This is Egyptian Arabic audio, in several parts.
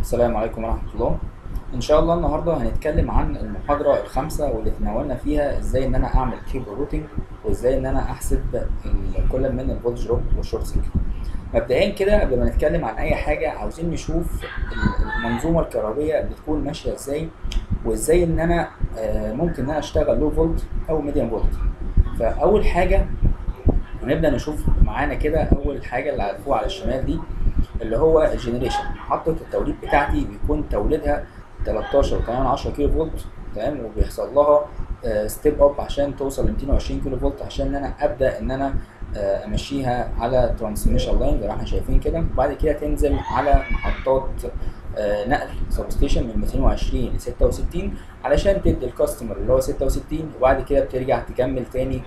السلام عليكم ورحمة الله إن شاء الله النهاردة هنتكلم عن المحاضرة الخامسة واللي تناولنا فيها إزاي إن أنا أعمل كيبل روتنج وإزاي إن أنا أحسب ال- كل من الفولج دروب والشورت سيركت. مبدئيا كده قبل ما نتكلم عن أي حاجة عاوزين نشوف ال- المنظومة الكهربية بتكون ماشية إزاي وإزاي إن أنا آه، ممكن إن أنا أشتغل لو فولت أو ميديم فولت. فأول حاجة هنبدأ نشوف معانا كده أول حاجة اللي على فوق على الشمال دي اللي هو الجنريشن محطة التوليد بتاعتي بيكون توليدها 13 و 10 كيلو فولت تمام وبيحصل لها ستيب اب عشان توصل ل 220 كيلو فولت عشان ان انا ابدا ان انا آه، امشيها على ترانسميشن لاين زي ما احنا شايفين كده وبعد كده تنزل على محطات آه، نقل سبستيشن من 220 ل 66 علشان تدي الكاستمر اللي هو 66 وبعد كده بترجع تكمل تاني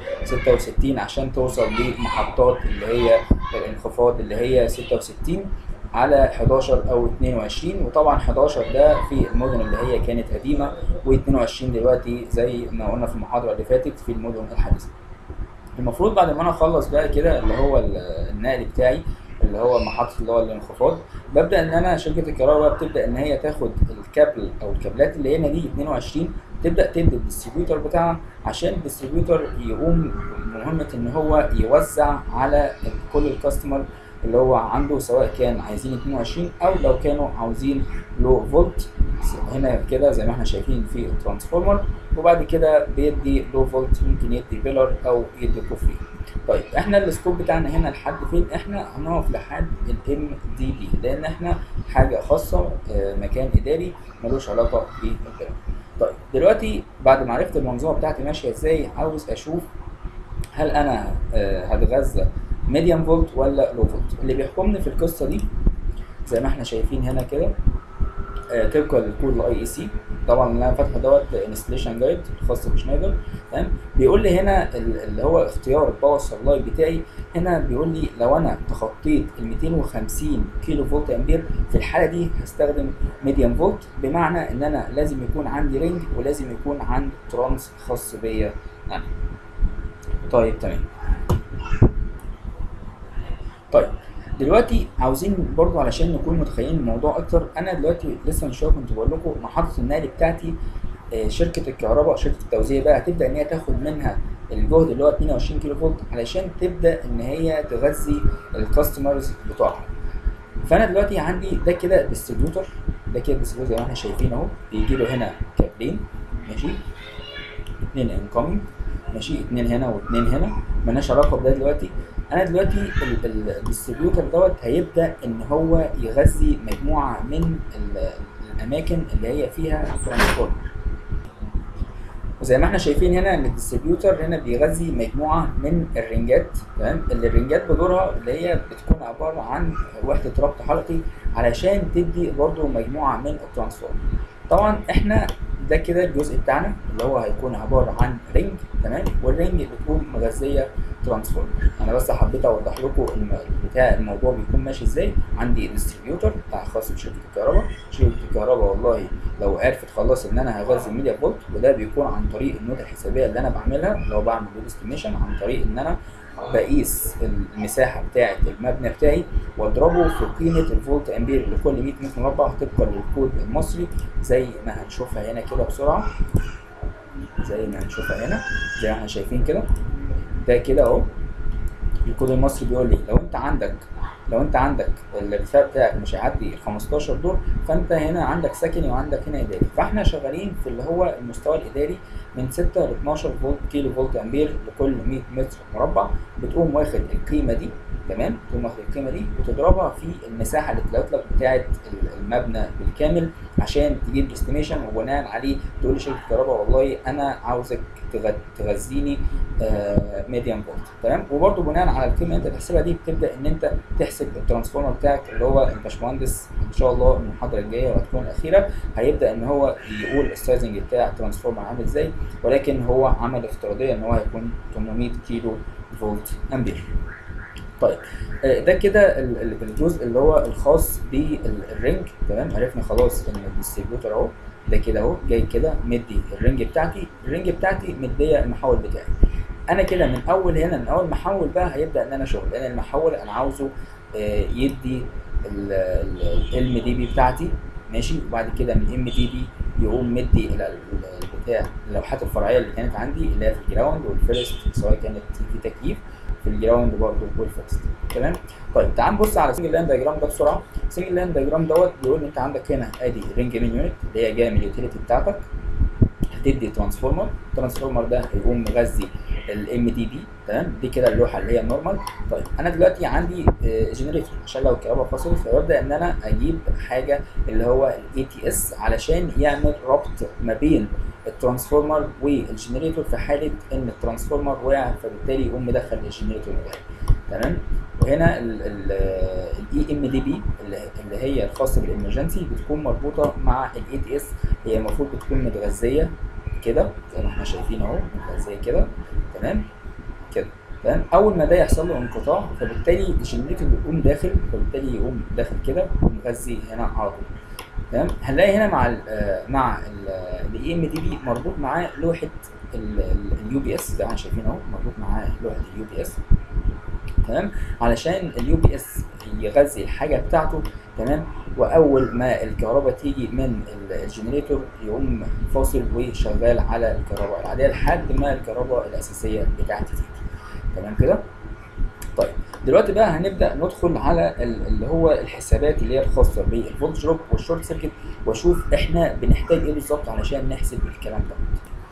66 عشان توصل لمحطات اللي هي الانخفاض اللي هي 66 على 11 او 22 وطبعا 11 ده في المدن اللي هي كانت قديمه و22 دلوقتي زي ما قلنا في المحاضره اللي فاتت في المدن الحديثه. المفروض بعد ما انا اخلص بقى كده اللي هو ال- النقل بتاعي اللي هو محطه اللي هو الانخفاض ببدا ان انا شركه الكهرباء بتبدا ان هي تاخد الكابل او الكابلات اللي هنا دي 22 تبدا تدي الديستريبيوتور بتاعها عشان الديستريبيوتور يقوم بمهمه ان هو يوزع على كل الكاستمر اللي هو عنده سواء كان عايزين 22 او لو كانوا عاوزين لو فولت هنا كده زي ما احنا شايفين في الترانسفورمر وبعد كده بيدي لو فولت ممكن يدي بيلر او يدي كوفري طيب احنا السكوب بتاعنا هنا لحد فين احنا هنقف لحد الام دي بي لان احنا حاجه خاصه آه، مكان اداري ملوش علاقه بالبيلر طيب دلوقتي بعد ما عرفت المنظومه بتاعتي ماشيه ازاي عاوز اشوف هل انا آه، هتغذى ميديم فولت ولا لو فولت اللي بيحكمني في القصه دي زي ما احنا شايفين هنا كده آه، طبقا للكود الاي اي سي طبعا اللي انا فاتحه دوت انستليشن جايد الخاص بشنايدر تمام بيقول لي هنا ال- اللي هو اختيار الباور سبلاي بتاعي هنا بيقول لي لو انا تخطيت ال 250 كيلو فولت امبير في الحاله دي هستخدم ميديم فولت بمعنى ان انا لازم يكون عندي رينج ولازم يكون عندي ترانس خاص بيا انا طيب تمام طيب دلوقتي عاوزين برضو علشان نكون متخيلين الموضوع اكتر انا دلوقتي لسه من شويه كنت بقول لكم محطه النقل بتاعتي آه، شركه الكهرباء شركه التوزيع بقى هتبدا ان هي تاخد منها الجهد اللي هو 22 كيلو فولت علشان تبدا ان هي تغذي الكاستمرز بتوعها فانا دلوقتي عندي ده كده ديستريبيوتور ده كده ديستريبيوتور زي ما احنا شايفين اهو بيجي له هنا كابلين ماشي اتنين انكمنج ماشي اتنين هنا واتنين هنا ملناش علاقه بده دلوقتي انا دلوقتي الديستريبيوتور دوت هيبدا ان هو يغذي مجموعه من ال- الاماكن اللي هي فيها ترانسفورمر وزي ما احنا شايفين هنا ان الديستريبيوتور هنا بيغذي مجموعه من الرنجات تمام اللي الرنجات بدورها اللي هي بتكون عباره عن وحده ربط حلقي علشان تدي برضو مجموعه من الترانسفورمر طبعا احنا ده كده الجزء بتاعنا اللي هو هيكون عباره عن رينج تمام والرينج بتكون مغذيه ترانسفورمر انا بس حبيت اوضح لكم الم- بتاع الموضوع بيكون ماشي ازاي عندي ديستريبيوتور بتاع خاص بشركه الكهرباء شركه الكهرباء والله لو عرفت خلاص ان انا هغذي ميديا فولت وده بيكون عن طريق النوتة الحسابيه اللي انا بعملها اللي هو بعمل له استيميشن عن طريق ان انا بقيس المساحه بتاعه المبنى بتاعي واضربه في قيمه الفولت امبير لكل 100 متر مربع طبقا للكود المصري زي ما هنشوفها هنا كده بسرعه زي ما هنشوفها هنا زي ما احنا شايفين كده ده كده اهو الكود المصري بيقول لي لو انت عندك لو انت عندك الارتفاع بتاعك مش هيعدي ال 15 دور فانت هنا عندك سكني وعندك هنا اداري فاحنا شغالين في اللي هو المستوى الاداري من 6 ل 12 فولت كيلو فولت امبير لكل 100 متر مربع بتقوم واخد القيمه دي تمام تقوم واخد القيمه دي وتضربها في المساحه اللي طلعت لك بتاعه المبنى بالكامل عشان تجيب استيميشن وبناء عليه تقول لشركه الكهرباء والله انا عاوزك تغ- تغذيني ميديم فولت تمام وبرده بناء على القيمه اللي انت تحسبها دي بتبدا ان انت تحسب الترانسفورمر بتاعك اللي هو الباشمهندس ان شاء الله المحاضره الجايه وهتكون الاخيره هيبدا ان هو يقول السايزنج بتاع الترانسفورمر عامل ازاي ولكن هو عمل افتراضيه ان هو هيكون 800 كيلو فولت امبير طيب آه، ده كده ال- ال- الجزء اللي هو الخاص بالرينج تمام عرفنا خلاص ان الديستريبيوتور اهو ده كده اهو جاي كده مدي الرينج بتاعتي الرينج بتاعتي مديه المحول بتاعي انا كده من اول هنا من اول محول بقى هيبدا ان انا شغل لان المحول انا عاوزه آه، يدي الام دي بي بتاعتي ماشي وبعد كده من ام دي بي يقوم مدي ال- ال- البتاع اللوحات الفرعيه اللي كانت عندي اللي هي في الجراوند والفيرست سواء كانت في تكييف في الجراوند برضه والفيرست تمام طيب تعال نبص على سنجل لاين دايجرام ده بسرعه سنجل لاين دايجرام دوت بيقول انت عندك هنا ادي رينج مين يونت اللي هي جايه من اليوتيليتي بتاعتك هتدي ترانسفورمر الترانسفورمر ده هيقوم مغذي الام دي بي تمام دي كده اللوحه اللي هي النورمال طيب انا دلوقتي عندي جنريتور عشان لو الكهرباء فصلت فببدا ان انا اجيب حاجه اللي هو الاي تي اس علشان يعمل ربط ما بين الترانسفورمر والجنريتور في حاله ان الترانسفورمر وقع فبالتالي يقوم مدخل الجنريتور بتاعي تمام وهنا الاي ام دي بي اللي هي الخاصه بالامرجنسي بتكون مربوطه مع الاي تي اس هي المفروض بتكون متغذيه كده زي ما احنا شايفين اهو متغذيه كده تمام كده تمام اول ما ده يحصل له انقطاع فبالتالي الجنريتور بيقوم داخل فبالتالي يقوم داخل كده ومغذي هنا على طول تمام هنلاقي هنا مع ال مع الاي ام دي بي مربوط معاه لوحه اليو بي اس زي ما احنا شايفين اهو مربوط معاه لوحه اليو بي اس تمام علشان اليو بي اس يغذي الحاجه بتاعته تمام واول ما الكهرباء تيجي من الجنريتور يقوم فاصل وشغال على الكهرباء العاديه لحد ما الكهرباء الاساسيه بتاعتي تيجي تمام كده طيب دلوقتي بقى هنبدا ندخل على اللي هو الحسابات اللي هي الخاصه بالفولت دروب والشورت سيركت واشوف احنا بنحتاج ايه بالظبط علشان نحسب الكلام ده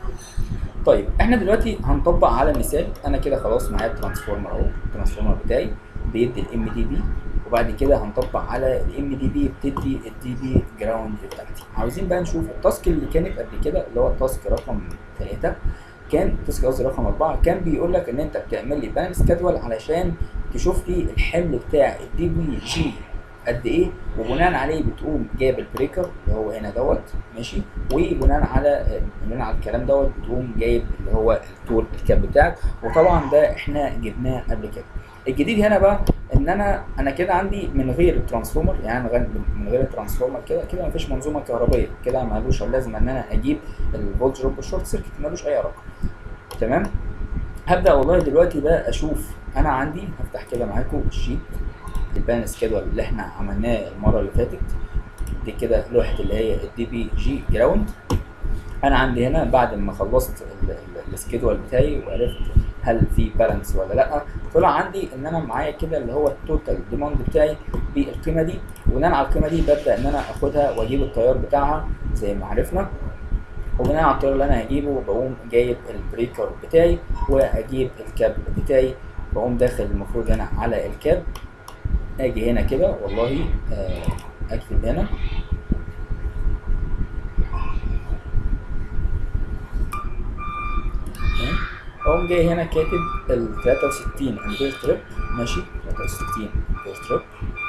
طيب احنا دلوقتي هنطبق على مثال انا كده خلاص معايا الترانسفورمر اهو الترانسفورمر بتاعي بيدي الام دي بي وبعد كده هنطبق على الام دي بي بتدي الدي بي جراوند بتاعتي عاوزين بقى نشوف التاسك اللي كانت قبل كده اللي هو التاسك رقم 3 كان تاسك قصدي رقم 4 كان بيقول لك ان انت بتعمل لي بالانس جدول علشان تشوف لي الحمل بتاع الدي بي جي قد ايه وبناء عليه بتقوم جايب البريكر اللي هو هنا دوت ماشي وبناء على بناء على الكلام دوت بتقوم جايب اللي هو الطول الكاب بتاعك وطبعا ده احنا جبناه قبل كده الجديد هنا بقى ان انا انا كده عندي من غير الترانسفورمر يعني من غير الترانسفورمر كده كده مفيش منظومه كهربائيه كده مالوش لازم ان انا اجيب الفولت دروب والشورت سيركت مالوش اي علاقه تمام هبدا والله دلوقتي بقى اشوف انا عندي هفتح كده معاكم الشيت البان سكيدول اللي احنا عملناه المره اللي فاتت دي كده لوحه اللي هي الدي بي جي جراوند انا عندي هنا بعد ما خلصت السكيدول بتاعي وعرفت هل في بالانس ولا لا طلع عندي ان انا معايا كده اللي هو التوتال ديماند بتاعي بالقيمه دي وبناء على القيمه دي ببدا ان انا اخدها واجيب التيار بتاعها زي ما عرفنا وبناء على التيار اللي انا هجيبه بقوم جايب البريكر بتاعي واجيب الكاب بتاعي بقوم داخل المفروض هنا على الكاب اجي هنا كده والله اكتب هنا اقوم جاي هنا كاتب ال 63 امبير تريب ماشي 63 امبير تريب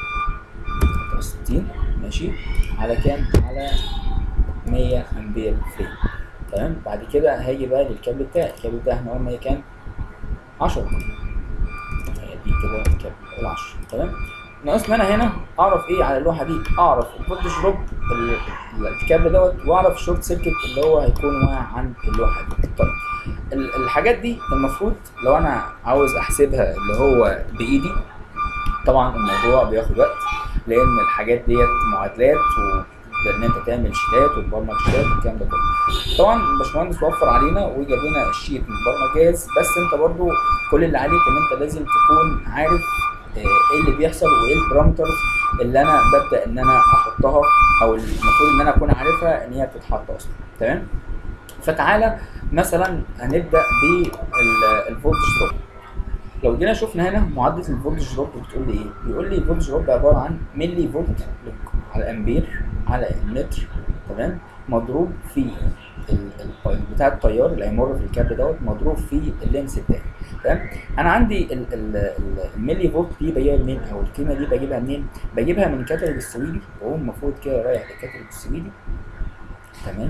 63 ماشي على كام على 100 امبير فريم تمام بعد كده هاجي بقى للكابل بتاعي الكابل بتاعي احنا قلنا كام 10 هي دي كده الكابل ال 10 تمام ناقص انا هنا اعرف ايه على اللوحه دي اعرف الفولتج دروب الكابل دوت واعرف الشورت سيركت اللي هو هيكون واقع عن اللوحه دي طيب الحاجات دي المفروض لو انا عاوز احسبها اللي هو بايدي طبعا الموضوع بياخد وقت لان الحاجات ديت معادلات و ان انت تعمل شيتات وتبرمج شيتات والكلام ده كله طبعا الباشمهندس وفر علينا وجاب لنا الشيت متبرمج جاهز بس انت برضو كل اللي عليك ان انت لازم تكون عارف ايه اللي بيحصل وايه البارامترز اللي انا ببدا ان انا احطها او المفروض ان انا اكون عارفها ان هي بتتحط اصلا تمام فتعالى مثلا هنبدا بالفولتج دروب لو جينا شفنا هنا معادله الفولتج دروب بتقول لي ايه بيقول لي الفولتج دروب عباره عن ملي فولت على امبير على المتر تمام مضروب في بتاع التيار اللي هيمر في الكابل دوت مضروب في اللينس بتاعي تمام انا عندي الملي فولت دي بجيبها منين او القيمه دي بجيبها منين بجيبها من الكاتالوج السويدي وهو المفروض كده رايح للكاتالوج السويدي تمام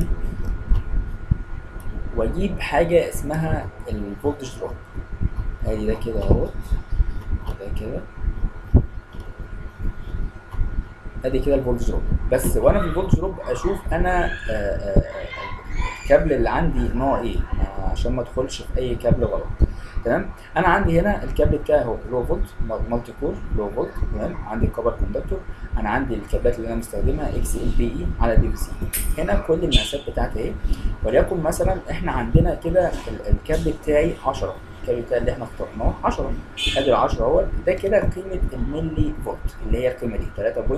واجيب حاجه اسمها الفولتج دروب ادي ده كده اهوت ده كده ادي كده الفولتج دروب بس وانا في الفولتج دروب اشوف انا آآ آآ الكابل اللي عندي نوع ايه عشان ما ادخلش في اي كابل غلط تمام انا عندي هنا الكابل بتاعي هو لو فولت مالتي كور لو فولت تمام عندي الكبر كوندكتور انا عندي الكابلات اللي انا مستخدمها اكس ال بي اي على دي في سي هنا كل المقاسات بتاعتي اهي وليكن مثلا احنا عندنا كده ال- الكابل بتاعي 10 الكابل بتاعي اللي احنا اخترناه 10 ادي ال 10 اهوت ده كده قيمه الملي فولت اللي هي القيمه دي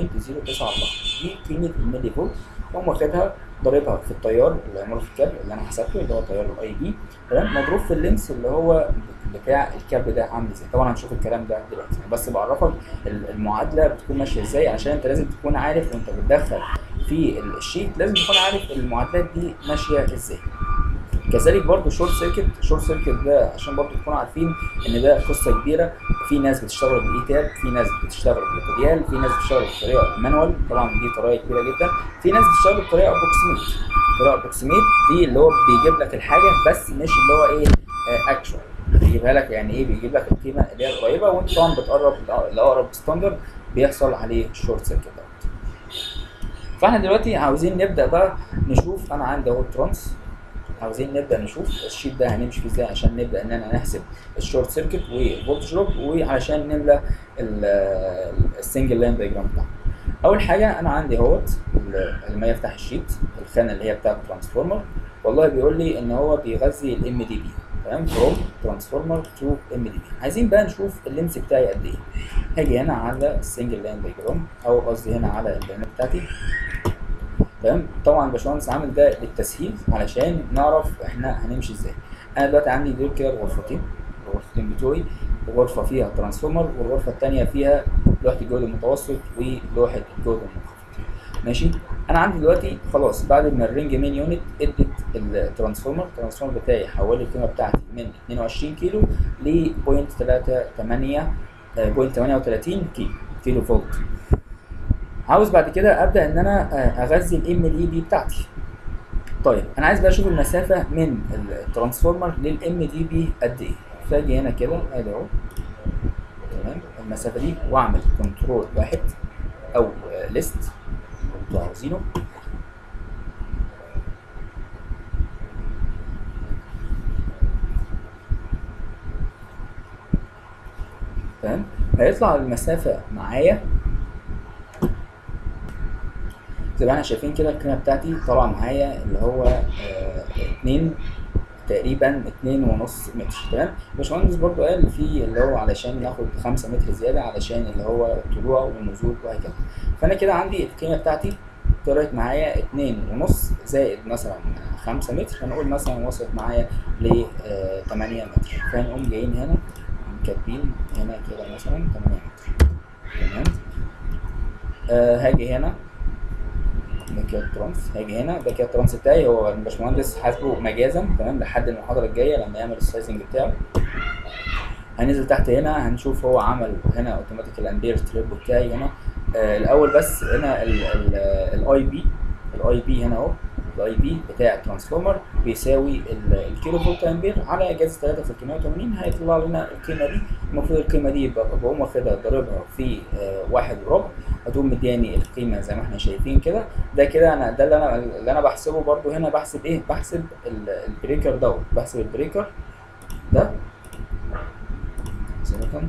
3.094 دي قيمه الملي فولت اقوم واخدها ضاربها في التيار اللي عمله في الكابل اللي انا حسبته اللي هو تيار الاي بي تمام مضروب في اللينس اللي هو بتاع الكابل ده عامل ازاي طبعا هنشوف الكلام ده دلوقتي أنا بس بعرفك ال- المعادله بتكون ماشيه ازاي عشان انت لازم تكون عارف وانت بتدخل في الشيت لازم تكون عارف المعادلات دي ماشيه ازاي كذلك برضو شورت سيركت شورت سيركت ده عشان برضو تكونوا عارفين ان ده قصه كبيره في ناس بتشتغل بالاي تاب في ناس بتشتغل بالكوديال في ناس بتشتغل بطريقه مانوال طبعا دي طريقه كبيره جدا في ناس بتشتغل بطريقه ابروكسيميت طريقه ابروكسيميت دي اللي هو بيجيب لك الحاجه بس مش اللي هو ايه اكشوال بيجيبها لك يعني ايه بيجيب لك القيمه اللي هي القريبه وانت طبعا بتقرب لاقرب ستاندرد بيحصل عليه الشورت سيركت دوت فاحنا دلوقتي عاوزين نبدا بقى نشوف انا عندي اهو ترانس عاوزين نبدا نشوف الشيت ده هنمشي فيه ازاي عشان نبدا ان انا نحسب الشورت سيركت والفولتج دروب وعلشان نملى ال- السنجل لاين دايجرام بتاعنا اول حاجه انا عندي اهوت ال- لما يفتح الشيت الخانه اللي هي بتاعت الترانسفورمر والله بيقول لي ان هو بيغذي الام دي بي تمام فروم ترانسفورمر تو ام دي بي عايزين بقى نشوف اللينس بتاعي قد ايه هاجي هنا على السنجل لاين دايجرام او قصدي هنا على البيانات بتاعتي تمام طبعا الباشمهندس عامل ده للتسهيل علشان نعرف احنا هنمشي ازاي انا دلوقتي عندي دول كده غرفتين الغرفتين بتوعي غرفه فيها ترانسفورمر والغرفه الثانيه فيها لوحه الجهد المتوسط ولوحه الجهد المنخفض ماشي انا عندي دلوقتي خلاص بعد ما الرينج مين يونت ادت الترانسفورمر الترانسفورمر بتاعي حول لي القيمه بتاعتي من 22 كيلو ل 0.38 0.38 كيلو كيلو فولت عاوز بعد كده ابدا ان انا آه، اغذي الام دي بي بتاعتي طيب انا عايز بقى اشوف المسافه من الترانسفورمر للام دي بي قد ايه فاجي هنا كده ادي اهو تمام المسافه دي واعمل كنترول واحد او ليست انتوا عاوزينه تمام هيطلع المسافه معايا زي ما احنا شايفين كده القيمه بتاعتي طالعه معايا اللي هو آه، اتنين تقريبا اتنين ونص متر تمام الباشمهندس برضو قال في اللي هو علشان ناخد خمسة متر زيادة علشان اللي هو الطلوع والنزول وهكذا فأنا كده عندي القيمة بتاعتي طلعت معايا اتنين ونص زائد مثلا خمسة متر هنقول مثلا وصلت معايا ل آه، تمانية متر فهنقوم جايين هنا كاتبين هنا كده مثلا تمانية متر تمام آه هاجي هنا ده كده الترانس هاجي هنا ده كده الترانس بتاعي هو الباشمهندس حاسبه مجازا تمام لحد المحاضره الجايه لما يعمل السايزنج بتاعه هننزل تحت هنا هنشوف هو عمل هنا اوتوماتيك الامبير تريب بتاعي هنا آه الاول بس هنا الاي بي الاي بي هنا اهو الاي بي بتاع الترانسفورمر بيساوي ال- الكيلو فولت امبير على جذر 3380 هيطلع لنا القيمه دي المفروض القيمه دي يبقى بقوم واخدها ضاربها في آه، واحد وربع هتقوم مدياني القيمه زي ما احنا شايفين كده ده كده انا ده اللي انا اللي انا بحسبه برضو هنا بحسب ايه بحسب ال- البريكر دوت بحسب البريكر ده سيليكون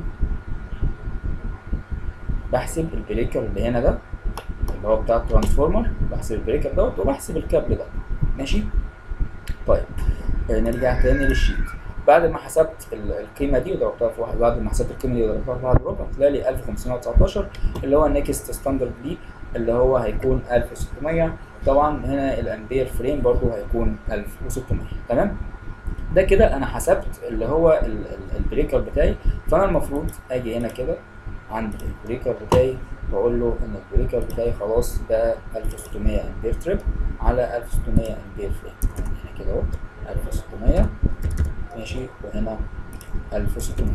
بحسب البريكر اللي هنا ده اللي هو بتاع الترانسفورمر بحسب البريكر دوت وبحسب الكابل ده ماشي طيب آه، نرجع تاني للشيت بعد ما حسبت ال- القيمه دي وضربتها في واحد بعد ما حسبت القيمه دي وضربتها في واحد وربع طلع لي 1519 اللي هو النكست ستاندرد دي اللي هو هيكون 1600 طبعا هنا الامبير فريم برضو هيكون 1600 تمام ده كده انا حسبت اللي هو ال- ال- البريكر بتاعي فانا المفروض اجي هنا كده عند البريكر بتاعي بقول له ان البريكر بتاعي خلاص بقى 1600 امبير تريب على 1600 امبير فريم هنا كده اهو 1600 ماشي وهنا 1600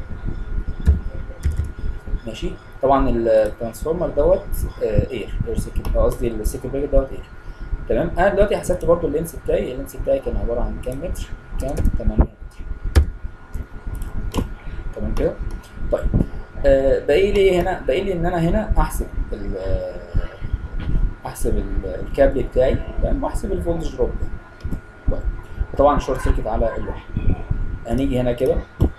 ماشي طبعا الترانسفورمر دوت اير اير سيكل قصدي السيكل بريكر دوت اير تمام انا دلوقتي حسبت برضو اللينس بتاعي اللينس بتاعي كان عباره عن كام متر كان 8 متر تمام كده طيب آه باقي لي هنا باقي لي ان انا هنا احسب ال- آه، احسب ال- الكابل بتاعي تمام واحسب الفولتج دروب طيب طبعا شورت سيركت على اللوحه هنيجي هنا كده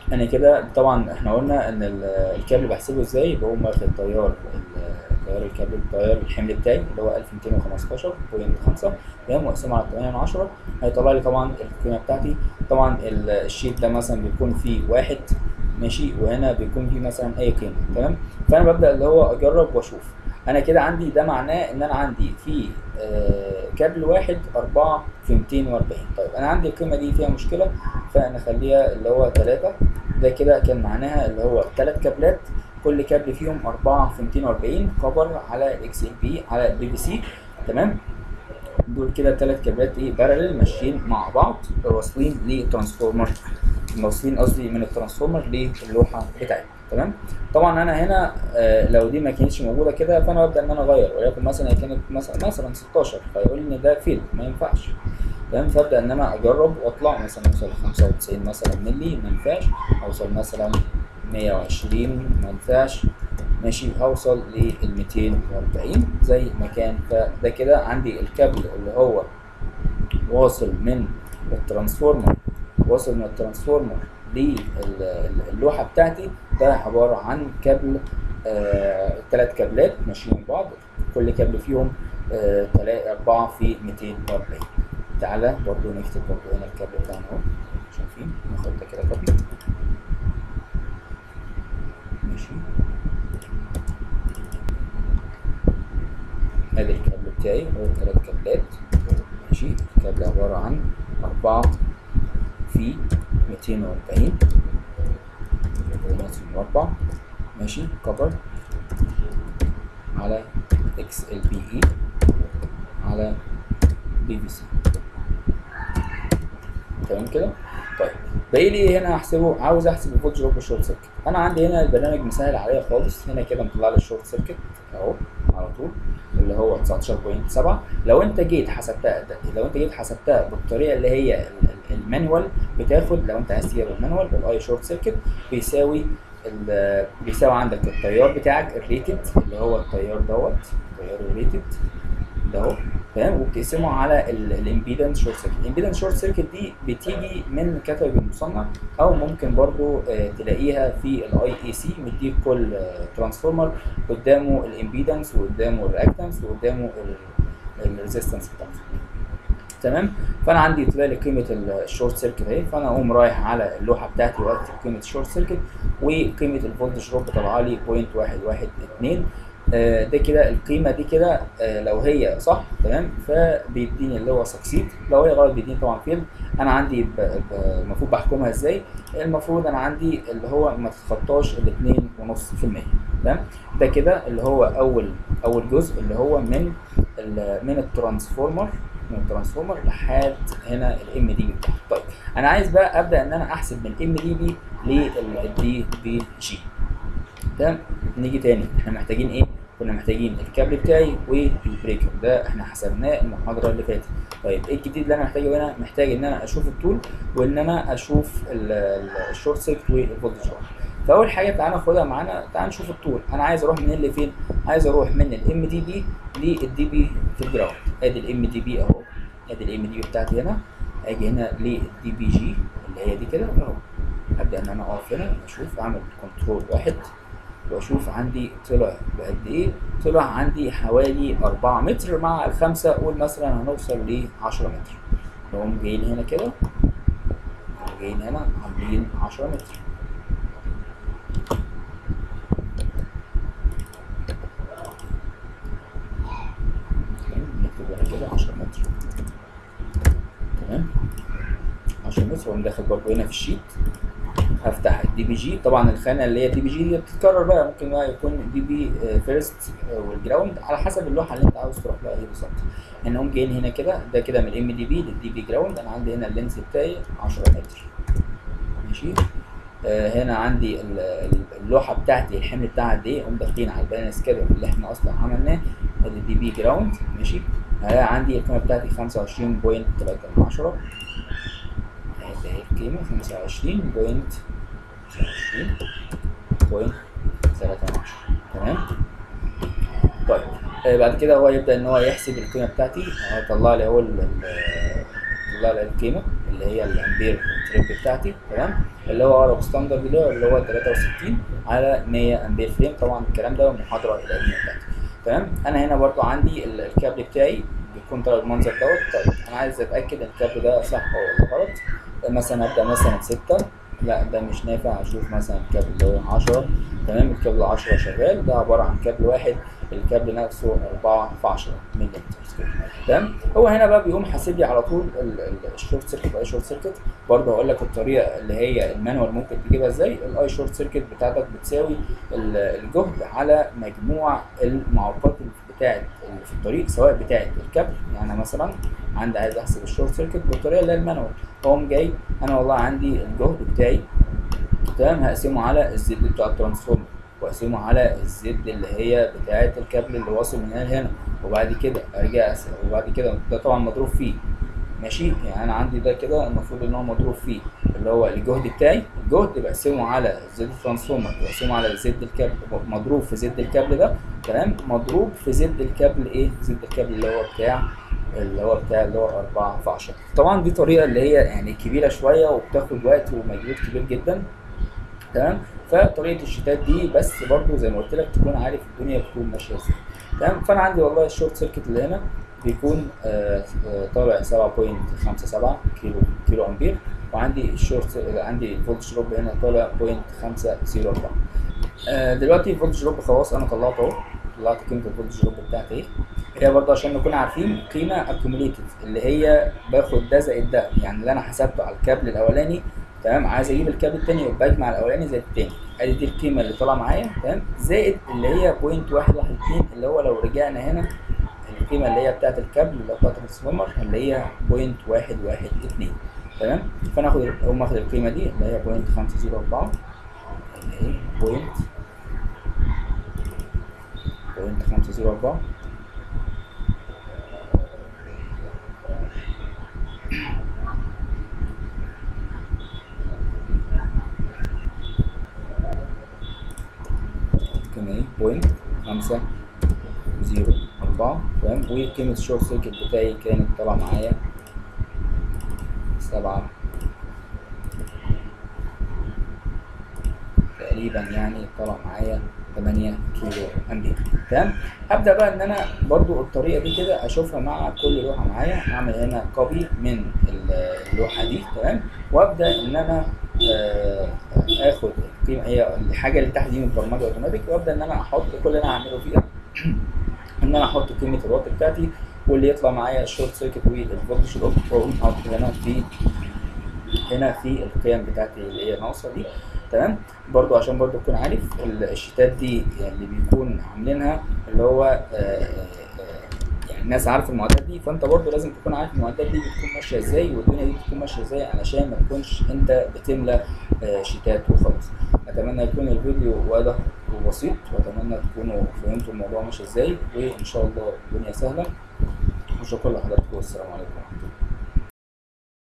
انا كده طبعا احنا قلنا ان ال- الكابل بحسبه ازاي بقوم واخد تيار ال- تيار الكابل التيار الحمل بتاعي اللي هو 1215.5 تمام واقسمه على 8 من 10 هيطلع لي طبعا القيمه بتاعتي طبعا ال- الشيت ده مثلا بيكون فيه واحد ماشي وهنا بيكون فيه مثلا اي قيمه تمام فانا ببدا اللي هو اجرب واشوف انا كده عندي ده معناه ان انا عندي في آه، كابل واحد 4 في 240 طيب انا عندي القيمه دي فيها مشكله فنخليها اللي هو 3 ده كده كان معناها اللي هو ثلاث كابلات كل كابل فيهم 4 في 240 كفر على الاكس ال بي على البي بي سي تمام دول كده ثلاث كابلات ايه بارلل ماشيين مع بعض واصلين لترانسفورمر واصلين قصدي من الترانسفورمر للوحه بتاعتي تمام طبعا انا هنا آه لو دي ما كانتش موجوده كده فانا ببدا ان انا اغير ولكن مثلا هي كانت مثلا مثلا 16 فيقول لي ان ده فيل ما ينفعش تمام فابدا ان انا اجرب واطلع مثلا اوصل 95 مثلا ملي ما ينفعش اوصل مثلا 120 ما ينفعش ماشي هوصل لل 240 زي ما كان فده كده عندي الكابل اللي هو واصل من الترانسفورمر واصل من الترانسفورمر للوحه بتاعتي ده عباره عن كابل ثلاث كابلات ماشيين بعض كل كابل فيهم آه، تلا- أربعة في 240 تعالى برضو نكتب برضو هنا الكابل بتاعنا اهو شايفين ناخد ده كده كوبي ماشي ادي الكابل بتاعي هو ثلاث كابلات ماشي الكابل عبارة عن أربعة في 240 بيانات مربع ماشي كفر على اكس ال بي اي على بي في سي تمام كده طيب باقي لي هنا احسبه عاوز احسب الفولت دروب والشورت سيركت انا عندي هنا البرنامج مسهل عليا خالص هنا كده مطلع لي الشورت سيركت اهو على طول اللي هو 19.7 لو انت جيت حسبتها ده لو انت جيت حسبتها بالطريقه اللي هي ال- ال- المانوال بتاخد لو انت عايز تجيب المانوال بالاي شورت سيركت بيساوي ال- بيساوي عندك التيار بتاعك الريتد اللي هو التيار دوت التيار الريتد ده اهو تمام وبتقسمه على الامبيدنس شورت سيركت الامبيدنس شورت سيركت دي بتيجي من كتالوج المصنع او ممكن برضو آه، تلاقيها في الاي اي سي مديك كل ترانسفورمر قدامه الامبيدنس وقدامه الرياكتنس وقدامه الريزيستنس بتاعته تمام فانا عندي طلع لي قيمه الشورت سيركت اهي فانا اقوم رايح على اللوحه بتاعتي واكتب قيمه الشورت سيركت وقيمه الفولتج دروب طالعه لي 0.112 آه، ده كده القيمه دي كده آه، لو هي صح تمام فبيديني اللي هو سكسيد لو هي غلط بيديني طبعا فيلد انا عندي ب- ب- المفروض بحكمها ازاي المفروض انا عندي اللي هو ما تتخطاش ال 2.5% تمام ده كده اللي هو اول اول جزء اللي هو من ال- من الترانسفورمر من الترانسفورمر لحد هنا الام دي بي بتاعته طيب انا عايز بقى ابدا ان انا احسب من ام دي بي للدي بي جي ده نيجي تاني احنا محتاجين ايه كنا محتاجين الكابل بتاعي والبريكر ده احنا حسبناه المحاضره اللي فاتت طيب ايه الجديد اللي انا محتاجه هنا محتاج ان انا اشوف الطول وان انا اشوف ال- ال- الشورت سيركت والفولتج دروب فاول حاجه تعالى ناخدها معانا تعالى نشوف الطول انا عايز اروح من اللي فين عايز اروح من الام دي بي للدي بي في الجراوند ادي الام دي بي اهو ادي الام دي بي بتاعتي هنا اجي هنا للدي بي جي اللي هي دي كده اهو ابدا ان انا اقف هنا اشوف اعمل كنترول واحد واشوف عندي طلع بقد ايه طلع عندي حوالي 4 متر مع الخمسة قول مثلا هنوصل ل 10 متر نقوم جايين هنا كده نقوم جايين هنا عاملين 10 متر تمام نكتب هنا كده 10 متر تمام 10 متر واقوم داخل برضه هنا في الشيت هفتح الدي بي جي طبعا الخانه اللي هي الدي بي جي دي بتتكرر بقى ممكن بقى يكون دي بي فيرست والجراوند على حسب اللوحه اللي انت عاوز تروح لها ايه بالظبط احنا نقوم جايين هنا كده ده كده من الام دي بي للدي بي جراوند انا عندي هنا اللينس بتاعي 10 متر ماشي آه هنا عندي ال- ال- اللوحه بتاعتي الحمل بتاعها قد ايه قوم داخلين على البيان سكيدول اللي احنا اصلا عملناه ادي دي بي جراوند ماشي هلاقي عندي القيمه بتاعتي 25.3 من 10 اهي اهي القيمه 25 بوينت 25 بوينت 3 من 10 تمام طيب آه بعد كده هو يبدا ان هو يحسب القيمه بتاعتي هيطلع لي هو ال- ال- طلع لي القيمه اللي هي الامبير ستريب بتاعتي تمام اللي هو اقرب ستاندرد ده اللي هو 63 على 100 امبير فريم طبعا الكلام ده من المحاضره القديمه بتاعتي تمام انا هنا برضو عندي ال- الكابل بتاعي بيكون طالع المنظر دوت طيب انا عايز اتاكد ان الكابل ده صح ولا غلط مثلا ابدا مثلا 6 لا ده مش نافع اشوف مثلا الكابل اللي هو 10 تمام الكابل 10 شغال ده عباره عن كابل واحد الكابل نفسه 4 في 10 ملم تمام هو هنا بقى بيقوم حاسب لي على طول ال- ال- الشورت سيركت اي شورت سيركت برضه هقول لك الطريقه اللي هي المانوال ممكن تجيبها ازاي الاي شورت سيركت بتاعتك بتساوي ال- الجهد على مجموع المعوقات بتاعت اللي في الطريق سواء بتاعت الكابل يعني مثلا عندي عايز احسب الشورت سيركت بالطريقه اللي هي المانوال اقوم جاي انا والله عندي الجهد بتاعي تمام هقسمه على الزد بتاع الترانسفورمر واقسمه على الزد اللي هي بتاعه الكابل اللي واصل من هنا لهنا وبعد كده ارجع أقسم وبعد كده ده طبعا مضروب فيه ماشي يعني انا عندي ده كده المفروض ان هو مضروب فيه اللي هو الجهد بتاعي الجهد بقسمه على زد الترانسفورمر بقسمه على زد الكابل مضروب في زد الكابل ده تمام مضروب في زد الكابل ايه زد الكابل اللي هو بتاع اللي هو بتاع اللي هو 4 في 10 طبعا دي طريقه اللي هي يعني كبيره شويه وبتاخد وقت ومجهود كبير جدا تمام فطريقه الشتات دي بس برضو زي ما قلت لك تكون عارف الدنيا بتكون ماشيه ازاي تمام فانا عندي والله الشورت سيركت اللي هنا بيكون آه آه، طالع 7.57 كيلو كيلو امبير وعندي الشورت عندي الفولت دروب هنا طالع 0.504 آه دلوقتي الفولت دروب خلاص انا طلعته اهو طلعت قيمه الفولت دروب بتاعتي ايه هي برضه عشان نكون عارفين قيمه اكيوميليتيف اللي هي باخد ده زائد ده يعني اللي انا حسبته على الكابل الاولاني تمام عايز اجيب الكابل التاني يبقى بجمع الاولاني زائد التاني ادي دي القيمه اللي طالعه معايا تمام زائد اللي هي بوينت واحد واحد اتنين اللي هو لو رجعنا هنا القيمه اللي هي بتاعت الكابل اللي هي بتاعت الترانسفورمر اللي هي بوينت واحد واحد اتنين تمام فانا اخد اقوم اخد القيمه دي اللي هي بوينت خمسة زيرو اربعة اللي هي بوينت بوينت خمسة زيرو أربعة كان ايه بوينت خمسة زيرو أربعة تمام وقيمة الشورت سيركت بتاعي كانت طالعة معايا سبعة تقريبا يعني طلع معايا 8 كيلو امبير تمام هبدا بقى ان انا برضو الطريقه دي كده اشوفها مع كل لوحه معايا اعمل هنا كوبي من اللوحه دي تمام وابدا ان انا آه، اخد القيمه هي الحاجه اللي تحت دي متبرمجه اوتوماتيك وابدا ان انا احط كل اللي انا هعمله فيها ان انا احط قيمه الوات بتاعتي واللي يطلع معايا الشورت سيركت والفولتج دروب واقوم حاطط هنا في هنا في القيم بتاعتي اللي هي ناقصه دي تمام برضو عشان برضو تكون عارف ال- الشيتات دي يعني اللي بيكون عاملينها اللي هو آه، آه، آه، يعني الناس عارفه المعدات دي فانت برضو لازم تكون عارف المعدات دي بتكون ماشيه ازاي والدنيا دي بتكون ماشيه ازاي علشان ما تكونش انت بتملى آه، شيتات وخلاص اتمنى يكون الفيديو واضح وبسيط واتمنى تكونوا فهمتوا الموضوع ماشي ازاي وان شاء الله الدنيا سهله وشكرا لحضراتكم والسلام عليكم ورحمه الله